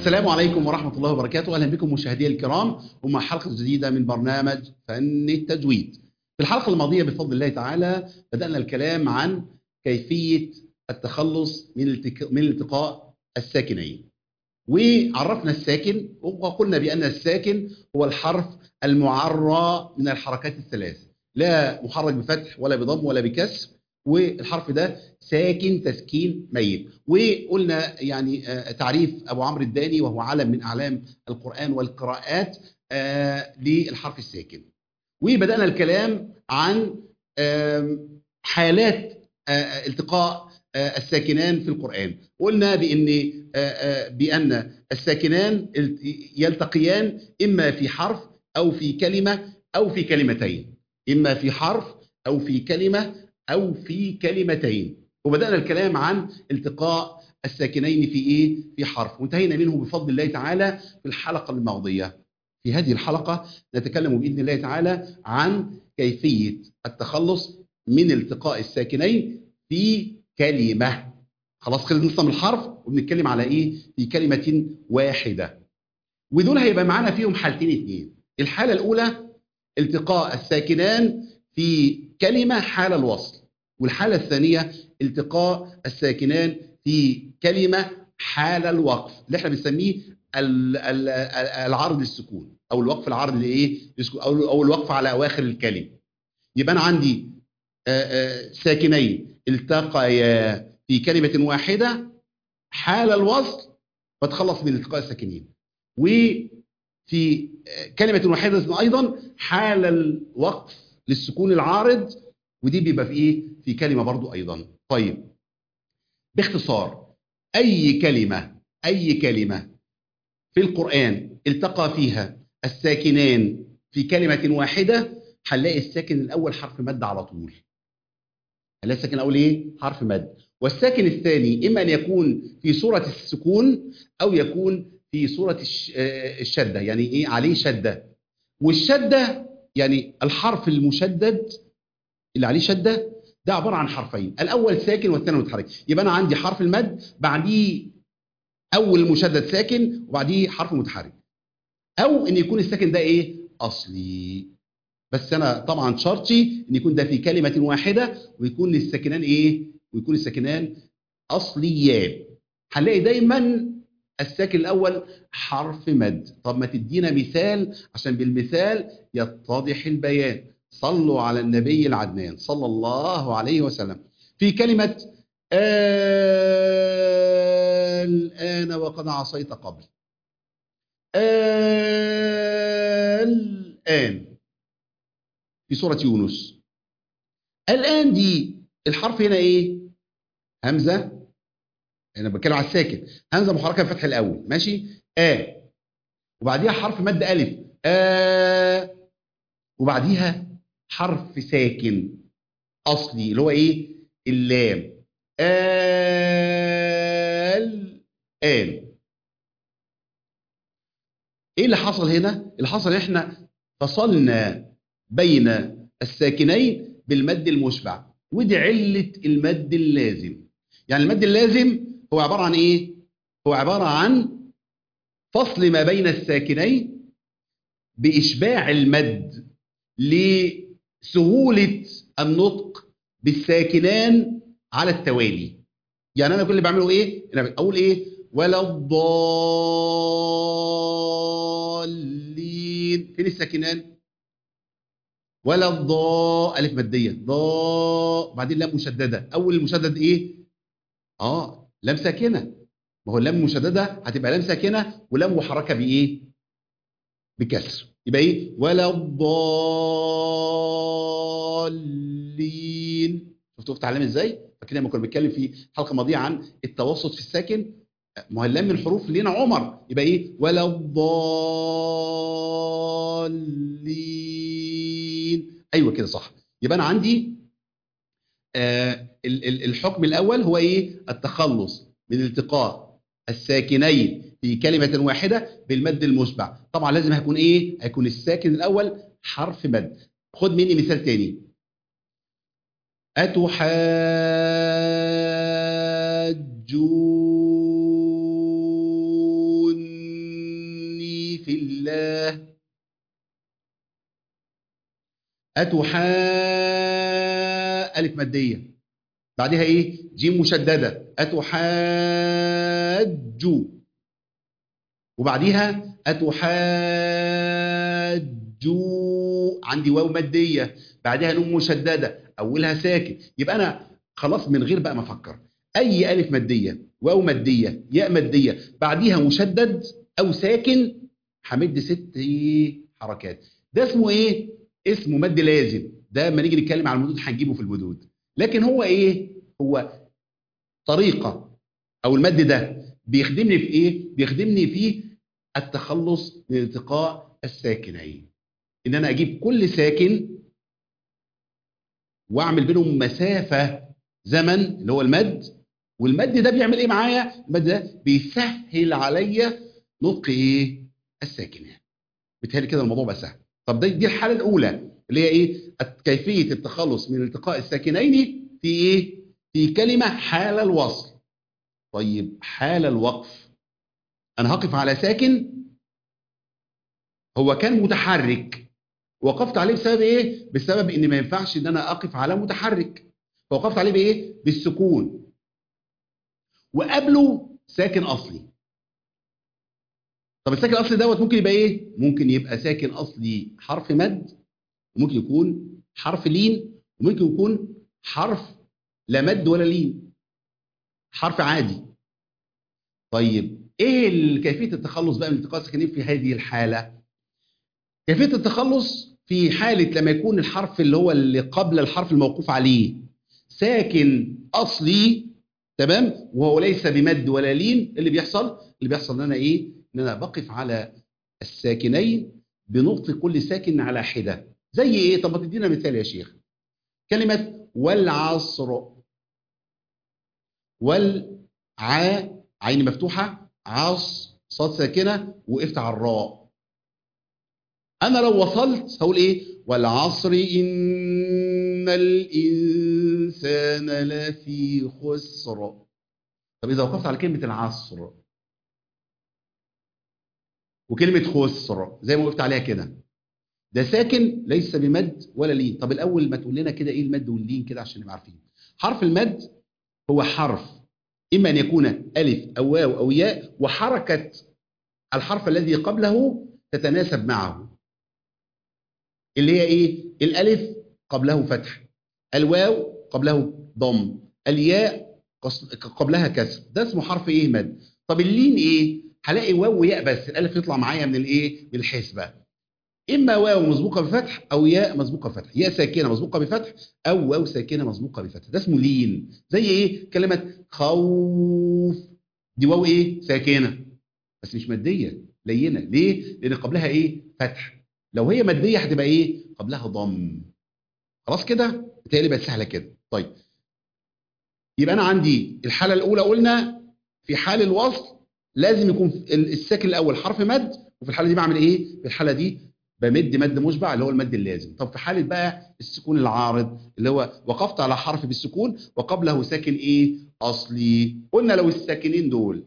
السلام عليكم ورحمة الله وبركاته أهلا بكم مشاهدي الكرام ومع حلقة جديدة من برنامج فن التجويد في الحلقة الماضية بفضل الله تعالى بدأنا الكلام عن كيفية التخلص من التك... من التقاء الساكنين وعرفنا الساكن وقلنا بأن الساكن هو الحرف المعرى من الحركات الثلاث لا محرك بفتح ولا بضم ولا بكسر والحرف ده ساكن تسكين ميت وقلنا يعني تعريف ابو عمرو الداني وهو علم من اعلام القران والقراءات للحرف الساكن وبدانا الكلام عن حالات التقاء الساكنان في القران قلنا بان بان الساكنان يلتقيان اما في حرف او في كلمه او في كلمتين اما في حرف او في كلمه او في كلمتين وبدانا الكلام عن التقاء الساكنين في ايه في حرف وانتهينا منه بفضل الله تعالى في الحلقه الماضيه في هذه الحلقه نتكلم باذن الله تعالى عن كيفيه التخلص من التقاء الساكنين في كلمه خلاص خلصنا من الحرف وبنتكلم على ايه في كلمه واحده ودول هيبقى معانا فيهم حالتين اثنين الحاله الاولى التقاء الساكنان في كلمة حال الوصل والحالة الثانية التقاء الساكنان في كلمة حال الوقف اللي احنا بنسميه العرض للسكون او الوقف العرض لايه او الوقف على اواخر الكلمه يبقى انا عندي ساكنين التقيا في كلمه واحده حال الوصل بتخلص من التقاء الساكنين وفي كلمه واحده ايضا حال الوقف للسكون العارض ودي بيبقى في ايه في كلمه برضو ايضا طيب باختصار اي كلمه اي كلمه في القران التقى فيها الساكنان في كلمه واحده هنلاقي الساكن الاول حرف مد على طول هنلاقي الساكن الاول ايه حرف مد والساكن الثاني اما ان يكون في صوره السكون او يكون في صوره الشده يعني ايه عليه شده والشده يعني الحرف المشدد اللي عليه شده ده عباره عن حرفين الاول ساكن والثاني متحرك يبقى انا عندي حرف المد بعديه اول مشدد ساكن وبعديه حرف متحرك او ان يكون الساكن ده ايه اصلي بس انا طبعا شرطي ان يكون ده في كلمه واحده ويكون الساكنان ايه ويكون الساكنان اصليان هنلاقي دايما الساكن الاول حرف مد طب ما تدينا مثال عشان بالمثال يتضح البيان صلوا على النبي العدنان صلى الله عليه وسلم في كلمة الآن وقد عصيت قبل الآن في سورة يونس الآن دي الحرف هنا ايه همزة انا بتكلم على الساكن همزه محركه بفتح الاول ماشي ا آه. وبعديها حرف مد الف ا آه. وبعديها حرف ساكن اصلي اللي هو ايه اللام آه. الان ايه اللي حصل هنا اللي حصل احنا فصلنا بين الساكنين بالمد المشبع ودي عله المد اللازم يعني المد اللازم هو عبارة عن إيه؟ هو عبارة عن فصل ما بين الساكنين بإشباع المد لسهولة النطق بالساكنان على التوالي يعني أنا كل اللي بعمله إيه؟ أنا أقول إيه؟ ولا الضالين فين الساكنان؟ ولا الضاء ألف مادية ضاء بعدين لام مشددة أول المشدد إيه؟ آه لام ساكنه ما هو اللام مشدده هتبقى لام ساكنه ولام محركه بايه بكسر يبقى ايه ولا الضالين شفتوا افتح اللام ازاي فاكرين لما كنا بنتكلم في حلقه ماضيه عن التوسط في الساكن ما هو اللام من الحروف لينا عمر يبقى ايه ولا الضالين ايوه كده صح يبقى انا عندي آه الحكم الأول هو إيه؟ التخلص من التقاء الساكنين في كلمة واحدة بالمد المشبع طبعا لازم هيكون إيه؟ هيكون الساكن الأول حرف مد خد مني مثال تاني في الله أتحا ألف مادية بعدها إيه جيم مشددة أتحاجوا وبعديها أتحاجوا عندي واو مادية بعدها نون مشددة أولها ساكن يبقى أنا خلاص من غير بقى ما أفكر أي ألف مادية واو مادية ياء مادية بعديها مشدد أو ساكن همد ست إيه حركات ده اسمه إيه؟ اسمه مد لازم ده لما نيجي نتكلم على المدود هنجيبه في المدود لكن هو إيه؟ هو طريقة أو المد ده بيخدمني في إيه؟ بيخدمني في التخلص من التقاء الساكنين إن أنا أجيب كل ساكن واعمل بينهم مسافة زمن اللي هو المد والمد ده بيعمل ايه معايا المد ده بيسهل عليا نطق ايه الساكنات بالتالي كده الموضوع بقى سهل طب دي, دي الحاله الاولى اللي هي ايه كيفيه التخلص من التقاء الساكنين في ايه في كلمه حال الوصل طيب حال الوقف انا هقف على ساكن هو كان متحرك وقفت عليه بسبب ايه بسبب ان ما ينفعش ان انا اقف على متحرك فوقفت عليه بايه بالسكون وقبله ساكن اصلي طب الساكن الاصلي دوت ممكن يبقى ايه ممكن يبقى ساكن اصلي حرف مد وممكن يكون حرف لين وممكن يكون حرف لا مد ولا لين حرف عادي طيب ايه كيفيه التخلص بقى من التقاء الساكنين في هذه الحاله كيفيه التخلص في حاله لما يكون الحرف اللي هو اللي قبل الحرف الموقوف عليه ساكن اصلي تمام وهو ليس بمد ولا لين اللي بيحصل اللي بيحصل ان انا ايه ان انا بقف على الساكنين بنطق كل ساكن على حده زي ايه طب ما تدينا مثال يا شيخ كلمه والعصر والع عين مفتوحه عص صاد ساكنه وقفت على الراء انا لو وصلت هقول ايه والعصر ان الانسان لفي خسر طب اذا وقفت على كلمه العصر وكلمه خسر زي ما وقفت عليها كده ده ساكن ليس بمد ولا لين طب الاول ما تقول لنا كده ايه المد واللين كده عشان نبقى عارفين حرف المد هو حرف اما ان يكون الف او واو او ياء وحركه الحرف الذي قبله تتناسب معه اللي هي ايه الالف قبله فتح الواو قبله ضم الياء قبلها كسر ده اسمه حرف ايه مد طب اللين ايه هلاقي واو وياء بس الالف يطلع معايا من الايه بالحسبه اما واو مسبوقه بفتح او ياء مسبوقه بفتح ياء ساكنه مسبوقه بفتح او واو ساكنه مسبوقه بفتح ده اسمه لين زي ايه كلمه خوف دي واو ايه ساكنه بس مش ماديه لينه ليه لان قبلها ايه فتح لو هي ماديه هتبقى ايه قبلها ضم خلاص كده بالتالي بقت سهله كده طيب يبقى انا عندي الحاله الاولى قلنا في حال الوصل لازم يكون الساكن الاول حرف مد وفي الحاله دي بعمل ايه في الحاله دي بمد مد مشبع اللي هو المد اللازم طب في حاله بقى السكون العارض اللي هو وقفت على حرف بالسكون وقبله ساكن ايه اصلي قلنا لو الساكنين دول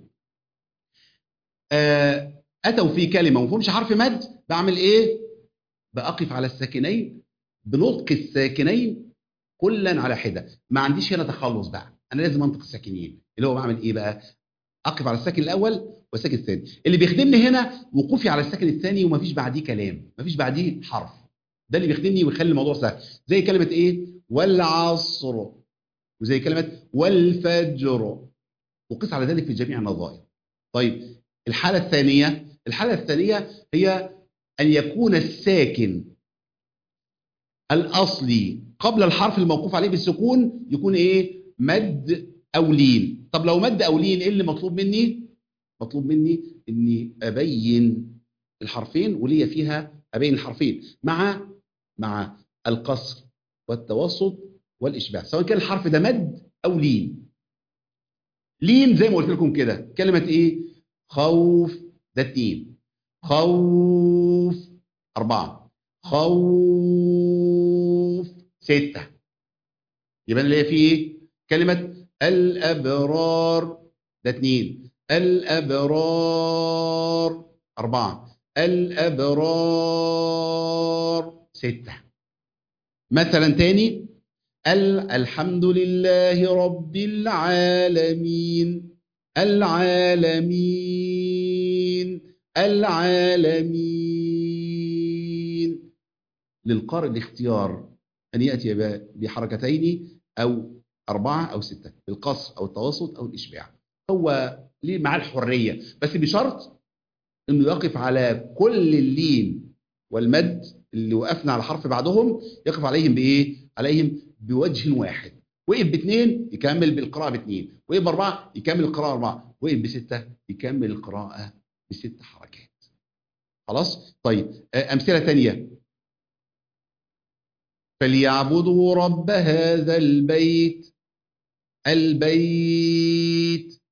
آه اتوا في كلمه وما فيهمش حرف مد بعمل ايه بقف على الساكنين بنطق الساكنين كلا على حده ما عنديش هنا تخلص بقى انا لازم انطق الساكنين اللي هو بعمل ايه بقى اقف على الساكن الاول والساكن الثاني اللي بيخدمني هنا وقوفي على الساكن الثاني ومفيش بعديه كلام مفيش بعديه حرف ده اللي بيخدمني ويخلي الموضوع سهل زي كلمه ايه والعصر وزي كلمه والفجر وقس على ذلك في جميع النظائر طيب الحاله الثانيه الحاله الثانيه هي ان يكون الساكن الاصلي قبل الحرف الموقوف عليه بالسكون يكون ايه مد او لين طب لو مد او لين ايه اللي مطلوب مني مطلوب مني اني ابين الحرفين وليا فيها ابين الحرفين مع مع القصر والتوسط والاشباع سواء كان الحرف ده مد او لين لين زي ما قلت لكم كده كلمه ايه خوف ده اتنين خوف اربعه خوف سته يبقى اللي هي فيه ايه كلمه الابرار ده اتنين الابرار اربعه الأبرار ستة مثلا تاني ال الحمد لله رب العالمين العالمين العالمين للقارئ الاختيار أن يأتي ب- بحركتين أو أربعة أو ستة القصر أو التوسط أو الإشباع هو ليه معاه الحرية بس بشرط انه يقف على كل اللين والمد اللي وقفنا على حرف بعدهم يقف عليهم بايه؟ عليهم بوجه واحد وقف باثنين يكمل بالقراءة باثنين وقف باربعة يكمل القراءة أربعة وقف بستة يكمل القراءة بست حركات خلاص؟ طيب آه، أمثلة تانية فليعبدوا رب هذا البيت البيت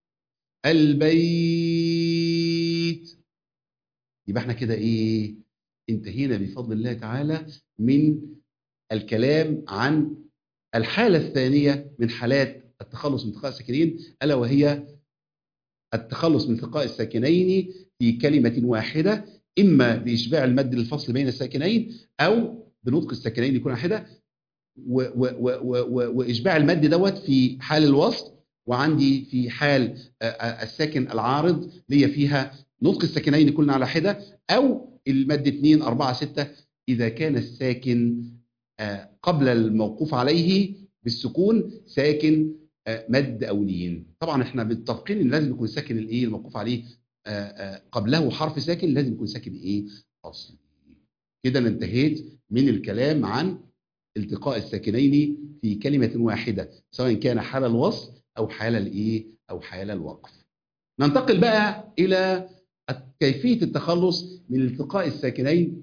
البيت يبقى احنا كده ايه انتهينا بفضل الله تعالى من الكلام عن الحالة الثانية من حالات التخلص من التقاء الساكنين ألا وهي التخلص من التقاء الساكنين في كلمة واحدة إما بإشباع المد للفصل بين الساكنين أو بنطق الساكنين يكون واحدة و- و- و- و- و- وإشباع المد دوت في حال الوصل وعندي في حال آه، آه، الساكن العارض ليا فيها نطق الساكنين كلنا على حدة أو المد 2 4 6 إذا كان الساكن آه، قبل الموقوف عليه بالسكون ساكن آه، مد أو لين طبعا احنا متفقين ان لازم يكون ساكن الايه الموقوف عليه آه، آه، قبله حرف ساكن لازم يكون ساكن ايه اصلي كده انا انتهيت من الكلام عن التقاء الساكنين في كلمة واحدة سواء كان حال الوصل أو حال الإيه أو حال الوقف ننتقل بقى إلى كيفية التخلص من التقاء الساكنين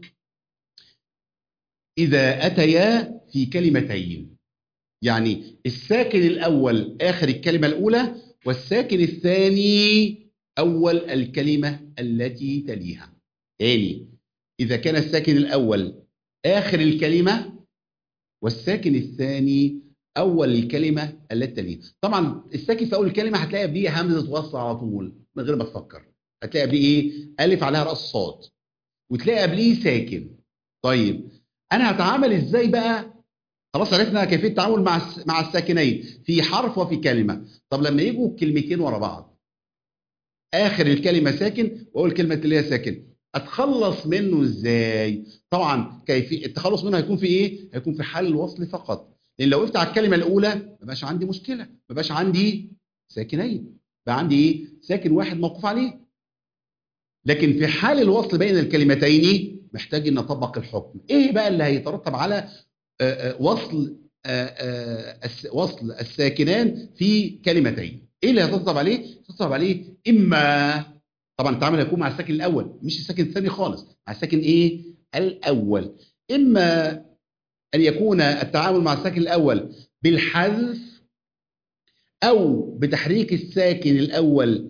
إذا أتيا في كلمتين يعني الساكن الأول آخر الكلمة الأولى والساكن الثاني أول الكلمة التي تليها تاني إذا كان الساكن الأول آخر الكلمة والساكن الثاني أول الكلمة التي تليها طبعا الساكن في أول الكلمة هتلاقي قبليه همزة وصل على طول من غير ما تفكر هتلاقي قبليه إيه؟ ألف عليها رأس صاد وتلاقي قبليه ساكن طيب أنا هتعامل إزاي بقى خلاص عرفنا كيفية التعامل مع الس- مع الساكنين في حرف وفي كلمة طب لما يجوا كلمتين ورا بعض آخر الكلمة ساكن وأول كلمة اللي هي ساكن اتخلص منه ازاي طبعا كيفيه التخلص منه هيكون في ايه هيكون في حال الوصل فقط لان لو وقفت على الكلمه الاولى ما بقاش عندي مشكله ما بقاش عندي ساكنين بقى عندي ايه ساكن واحد موقوف عليه لكن في حال الوصل بين الكلمتين محتاج ان اطبق الحكم ايه بقى اللي هيترتب على آه، آه، وصل آه، آه، الس- وصل الساكنان في كلمتين ايه اللي هيترتب عليه يترتب عليه اما طبعا التعامل هيكون مع الساكن الاول مش الساكن الثاني خالص مع الساكن ايه الاول اما ان يكون التعامل مع الساكن الاول بالحذف او بتحريك الساكن الاول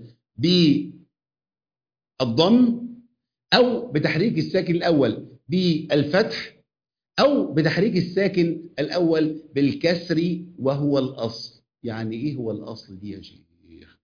بالضم او بتحريك الساكن الاول بالفتح او بتحريك الساكن الاول بالكسر وهو الاصل يعني ايه هو الاصل دي يا شيخ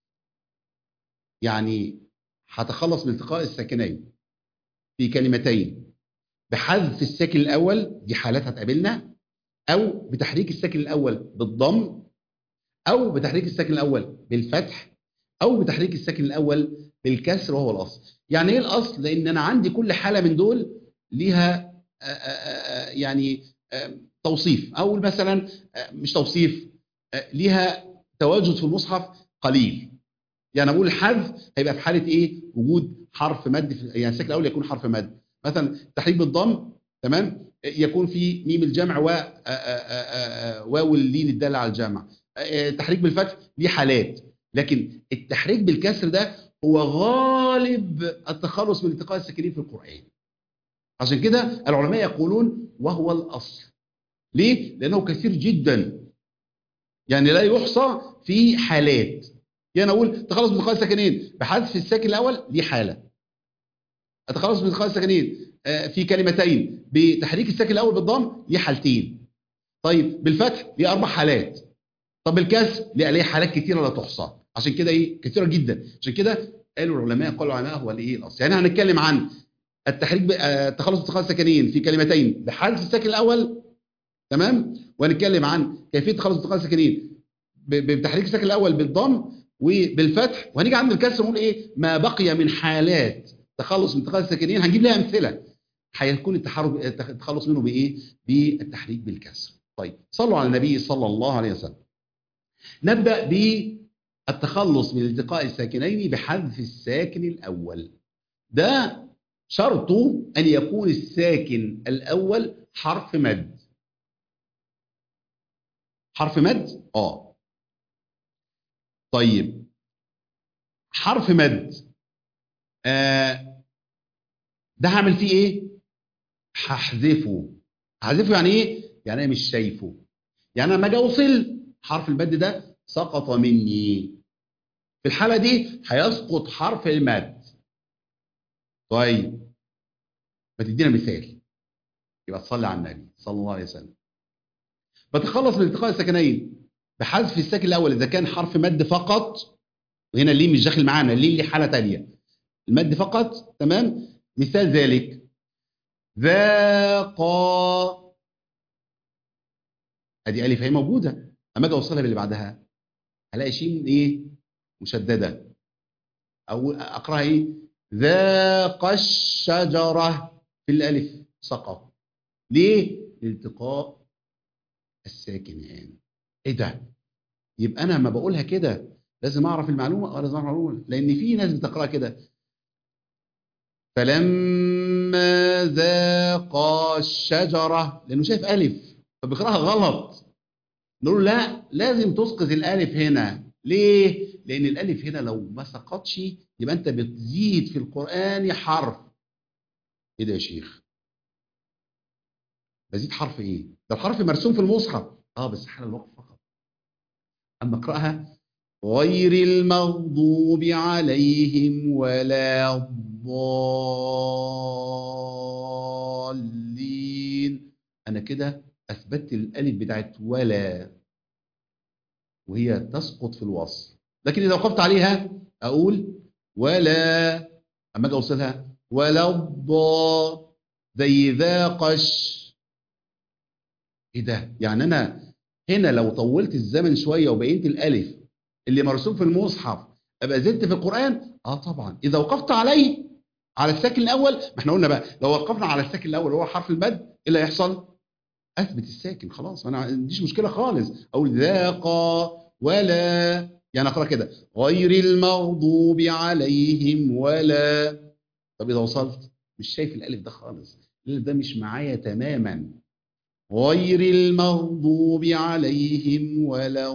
يعني هتخلص من التقاء الساكنين في كلمتين بحذف الساكن الاول دي حالات هتقابلنا او بتحريك الساكن الاول بالضم او بتحريك الساكن الاول بالفتح او بتحريك الساكن الاول بالكسر وهو الاصل يعني ايه الاصل لان انا عندي كل حاله من دول ليها آه، آه، آه، يعني آه، توصيف او مثلا آه، مش توصيف آه، ليها تواجد في المصحف قليل يعني اقول الحذف هيبقى في حاله ايه وجود حرف مد في يعني الساكن الاول يكون حرف مد مثلا تحريك بالضم تمام يكون في ميم الجمع و آه، آه، آه، آه، واو اللين الداله على الجمع آه، تحريك بالفتح ليه حالات لكن التحريك بالكسر ده هو غالب التخلص من التقاء الساكنين في القران عشان كده العلماء يقولون وهو الاصل ليه لانه كثير جدا يعني لا يحصى في حالات يعني اقول تخلص من التقاء الساكنين بحذف الساكن الاول دي حاله التخلص من التقاء الساكنين آه، في كلمتين بتحريك الساكن الاول بالضم ليه حالتين طيب بالفتح ليه اربع حالات طب بالكسر ليه عليه حالات كثيره لا تحصى عشان كده ايه كثيره جدا عشان كده قالوا العلماء قالوا العلماء هو الايه الاصل يعني هنتكلم عن التحريك ب- آه، التخلص من التقاء الساكنين في كلمتين بحذف الساكن الاول تمام وهنتكلم عن كيفيه التخلص من التقاء الساكنين ب- بتحريك الساكن الاول بالضم وبالفتح وهنيجي عند الكسر نقول ايه ما بقي من حالات تخلص من التقاء الساكنين هنجيب لها امثله هيكون التحرك التخلص منه بايه بالتحريك بالكسر طيب صلوا على النبي صلى الله عليه وسلم نبدا بالتخلص من التقاء الساكنين بحذف الساكن الاول ده شرطه ان يكون الساكن الاول حرف مد حرف مد اه طيب حرف مد آه ده هعمل فيه ايه هحذفه هحذفه يعني ايه يعني انا مش شايفه يعني انا لما اجي اوصل حرف المد ده سقط مني في الحاله دي هيسقط حرف المد طيب ما تدينا مثال يبقى تصلي على النبي صلى الله عليه وسلم بتخلص من التقاء الساكنين بحذف الساكن الاول اذا كان حرف مد فقط وهنا اللين مش داخل معانا اللين ليه حاله ثانيه المد فقط تمام مثال ذلك ذاقا ادي الف هي موجوده اما اجي اوصلها باللي بعدها هلاقي شين ايه مشدده او اقراها ايه ذاق الشجره في الالف سقط ليه لالتقاء الساكنين ايه ده يبقى انا لما بقولها كده لازم اعرف المعلومه اه لازم اعرف المعلومه لان في ناس بتقراها كده فلما ذاقا الشجره لانه شايف الف فبيقراها غلط نقول له لا لازم تسقط الالف هنا ليه لان الالف هنا لو ما سقطش يبقى انت بتزيد في القران حرف ايه ده يا شيخ بزيد حرف ايه ده الحرف مرسوم في المصحف اه بس حال الوقف فقط اما اقراها غير المغضوب عليهم ولا الضالين انا كده اثبتت الالف بتاعت ولا وهي تسقط في الوصل لكن اذا وقفت عليها اقول ولا اما اجي اوصلها ولا الضا زي ذاقش ايه ده يعني انا هنا لو طولت الزمن شويه وبينت الالف اللي مرسوم في المصحف ابقى زدت في القران اه طبعا اذا وقفت عليه على الساكن الاول ما احنا قلنا بقى لو وقفنا على الساكن الاول اللي هو حرف المد ايه اللي هيحصل اثبت الساكن خلاص انا ما عنديش مشكله خالص اقول ذاق ولا يعني اقرا كده غير المغضوب عليهم ولا طب اذا وصلت مش شايف الالف ده خالص الالف ده مش معايا تماما غير المغضوب عليهم ولا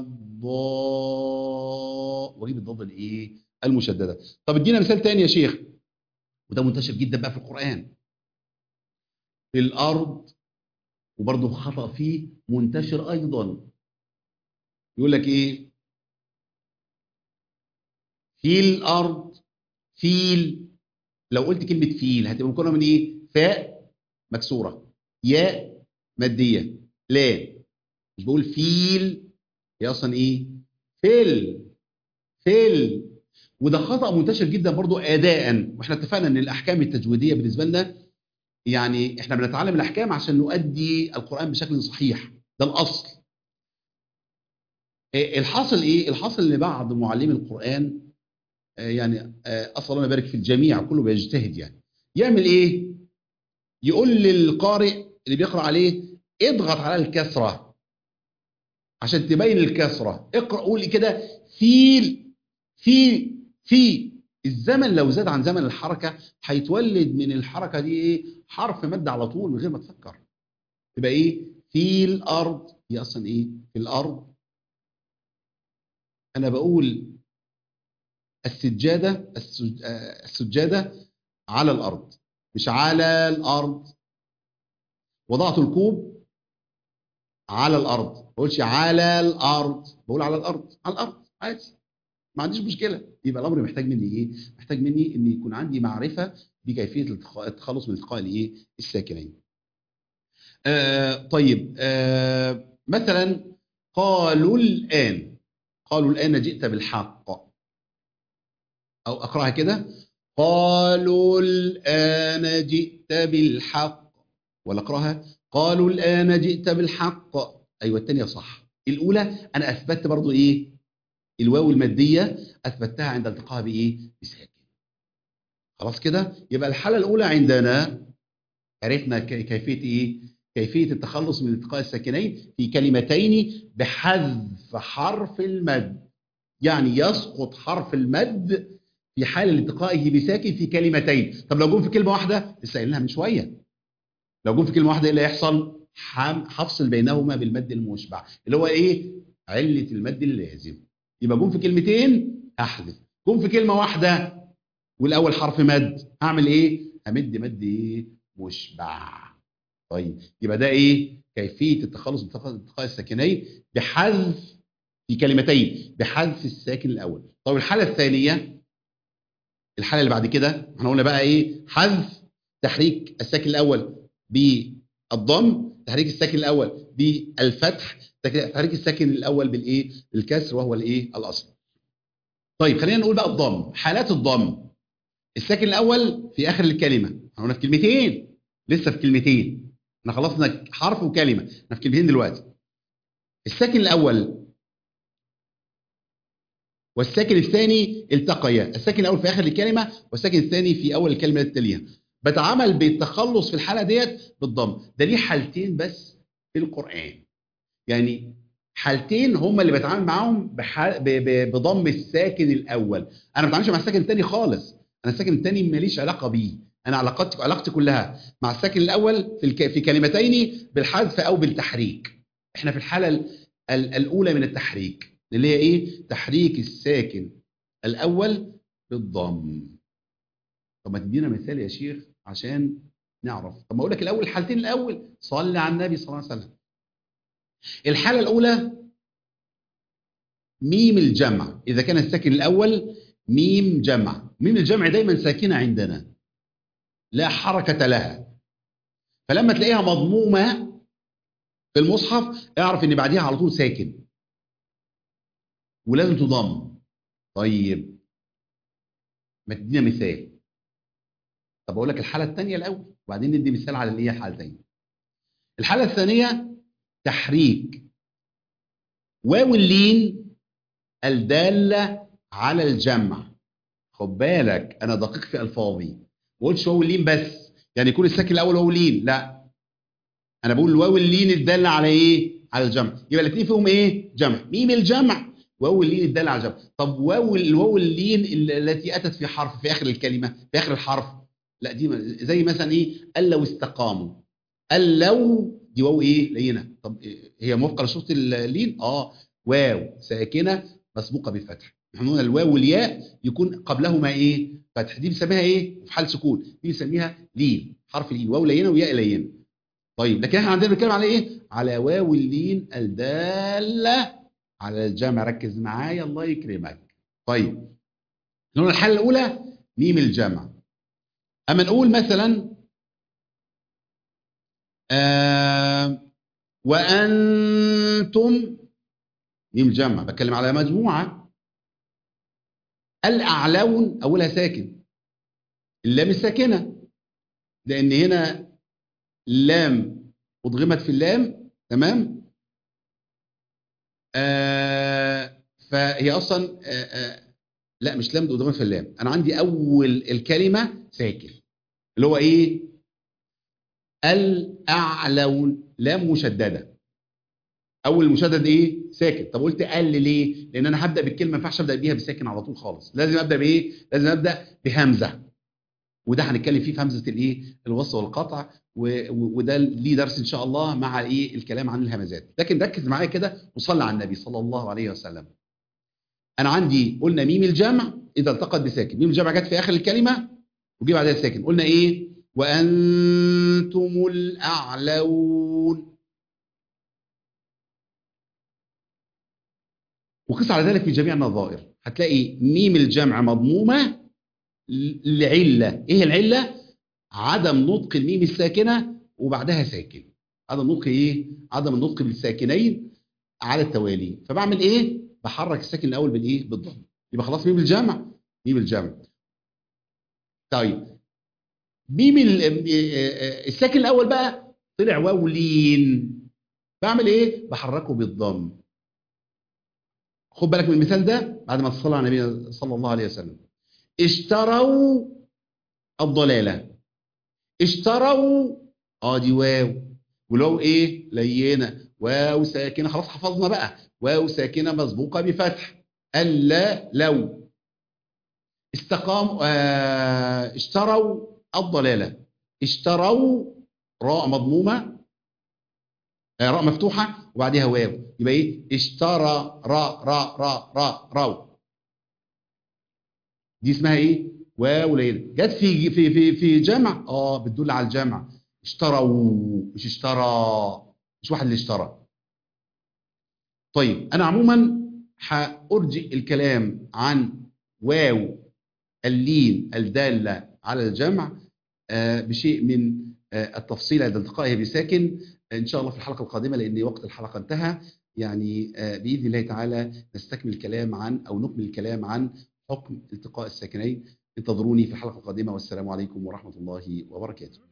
الضاء واجيب الضاد الايه المشدده طب ادينا مثال تاني يا شيخ وده منتشر جدا بقى في القران في الارض وبرضه خطا فيه منتشر ايضا يقول لك ايه في الارض فيل لو قلت كلمه فيل هتبقى مكونه من ايه فاء مكسوره ياء ماديه لا مش بقول فيل هي اصلا ايه فيل فيل وده خطا منتشر جدا برضو اداء واحنا اتفقنا ان الاحكام التجويديه بالنسبه لنا يعني احنا بنتعلم الاحكام عشان نؤدي القران بشكل صحيح ده الاصل إيه الحاصل ايه الحاصل ان بعض معلمي القران آه، يعني آه، اسال الله يبارك في الجميع كله بيجتهد يعني يعمل ايه يقول للقارئ اللي بيقرا عليه اضغط على الكسره عشان تبين الكسره اقرا قول كده فيل في في الزمن لو زاد عن زمن الحركه هيتولد من الحركه دي ايه حرف مد على طول من غير ما تفكر تبقى ايه في الارض هي اصلا ايه في الارض انا بقول السجاده السج- آه، السجاده على الارض مش على الارض وضعت الكوب على الارض ما بقولش على الارض بقول على الارض على الارض عادي ما عنديش مشكله يبقى الامر محتاج مني ايه محتاج مني ان يكون عندي معرفه بكيفيه التخ- التخلص من التقاء الايه الساكنين آه طيب آه مثلا قالوا الان قالوا الان جئت بالحق او اقراها كده قالوا الآن جئت بالحق ولا اقراها قالوا الآن جئت بالحق أيوة الثانية صح الأولى أنا أثبتت برضو إيه الواو المادية أثبتها عند التقاها بإيه بساكن خلاص كده يبقى الحالة الأولى عندنا عرفنا ك- كيفية إيه كيفية التخلص من التقاء الساكنين في كلمتين بحذف حرف المد يعني يسقط حرف المد في حال التقائه بساكن في كلمتين طب لو جم في كلمة واحدة لسه قايلينها من شوية لو جم في كلمة واحدة ايه اللي هيحصل حم- هفصل بينهما بالمد المشبع اللي هو ايه علة المد اللازم يبقى جم في كلمتين احذف جم في كلمة واحدة والاول حرف مد هعمل ايه همد مد ايه مشبع طيب يبقى ده ايه كيفية التخلص من التقاء الساكنين بحذف في كلمتين بحذف الساكن الاول طب الحالة الثانية الحالة اللي بعد كده احنا قلنا بقى ايه حذف تحريك الساكن الاول بالضم تحريك الساكن الاول بالفتح تحريك الساكن الاول بالايه بالكسر وهو الايه الاصل طيب خلينا نقول بقى الضم حالات الضم الساكن الاول في اخر الكلمه احنا قلنا في كلمتين لسه في كلمتين احنا خلصنا حرف وكلمه احنا في كلمتين دلوقتي الساكن الاول والساكن الثاني التقيا الساكن الاول في اخر الكلمه والساكن الثاني في اول الكلمه التي تليها بتعامل بالتخلص في الحاله ديت بالضم ده ليه حالتين بس في القران يعني حالتين هما اللي بتعامل معاهم بح... ب... ب... بضم الساكن الاول انا ما بتعاملش مع الساكن الثاني خالص انا الساكن الثاني ماليش علاقه بيه انا علاقتي علاقتي كلها مع الساكن الاول في الك... في كلمتين بالحذف او بالتحريك احنا في الحاله ال... ال... الاولى من التحريك اللي هي ايه تحريك الساكن الاول بالضم طب ما تدينا مثال يا شيخ عشان نعرف طب ما اقول لك الاول الحالتين الاول صلي على النبي صلى الله عليه وسلم الحاله الاولى ميم الجمع اذا كان الساكن الاول ميم جمع ميم الجمع دايما ساكنه عندنا لا حركه لها فلما تلاقيها مضمومه في المصحف اعرف ان بعديها على طول ساكن ولازم تضم طيب ما تدينا مثال طب اقول لك الحاله الثانيه الاول وبعدين ندي مثال على اللي هي الحالتين الحاله الثانيه تحريك واو اللين الداله على الجمع خد بالك انا دقيق في الفاظي ما قلتش واو اللين بس يعني يكون الساكن الاول واو اللين لا انا بقول واو اللين الداله على ايه على الجمع يبقى الاثنين فيهم ايه جمع ميم الجمع واو اللين الداله على الجمع طب واو الواو اللين التي اتت في حرف في اخر الكلمه في اخر الحرف لا دي زي مثلا ايه قال لو استقاموا قال لو دي واو ايه لينه طب إيه هي موافقه لصوت اللين اه واو ساكنه مسبوقه بفتح احنا قلنا الواو والياء يكون قبلهما ايه فتح دي بنسميها ايه في حال سكون دي بنسميها لين حرف لين واو لينه وياء لينه طيب لكن احنا عندنا بنتكلم على ايه على واو اللين الداله على الجمع ركز معايا الله يكرمك طيب نقول الحاله الاولى ميم الجمع اما نقول مثلا آه وانتم ميم الجمع بتكلم على مجموعه الاعلون اولها ساكن اللام الساكنه لان هنا لام ادغمت في اللام تمام آه فهي اصلا آه آه لا مش لام ادغمت في اللام انا عندي اول الكلمه ساكن اللي هو ايه الاعلون لام مشدده اول المشدد ايه ساكن طب قلت ال ليه لان انا هبدا بالكلمه ما ينفعش ابدا بيها بساكن على طول خالص لازم ابدا بايه لازم ابدا بهمزه وده هنتكلم فيه في همزه الايه الوصل والقطع وده ليه درس ان شاء الله مع ايه الكلام عن الهمزات لكن ركز معايا كده وصلي على النبي صلى الله عليه وسلم انا عندي قلنا ميم الجمع اذا التقت بساكن ميم الجمع جت في اخر الكلمه وجي بعدها ساكن قلنا ايه وانتم الاعلون وقس على ذلك في جميع النظائر هتلاقي ميم الجمع مضمومه لعله ايه العله عدم نطق الميم الساكنه وبعدها ساكن عدم نطق ايه عدم النطق بالساكنين على التوالي فبعمل ايه بحرك الساكن الاول بالايه بالضم يبقى خلاص ميم الجمع ميم الجمع طيب ميم ال- ال- الساكن الاول بقى طلع واو لين بعمل ايه بحركه بالضم خد بالك من المثال ده بعد ما تصلى على النبي صلى الله عليه وسلم اشتروا الضلاله اشتروا اه دي واو والواو ايه لينه واو ساكنه خلاص حفظنا بقى واو ساكنه مسبوقه بفتح الا لو استقام آه اشتروا الضلاله اشتروا راء مضمومه آه راء مفتوحه وبعدها واو يبقى ايه اشترى راء راء راء راء راو دي اسمها ايه واو ليلة جت في في في في جمع اه بتدل على الجمع اشتروا مش اشترى مش واحد اللي اشترى طيب انا عموما هارجئ الكلام عن واو اللين الداله على الجمع آه بشيء من آه التفصيل عند التقائها بساكن ان شاء الله في الحلقه القادمه لان وقت الحلقه انتهى يعني آه باذن الله تعالى نستكمل الكلام عن او نكمل الكلام عن حكم التقاء الساكنين انتظروني في الحلقه القادمه والسلام عليكم ورحمه الله وبركاته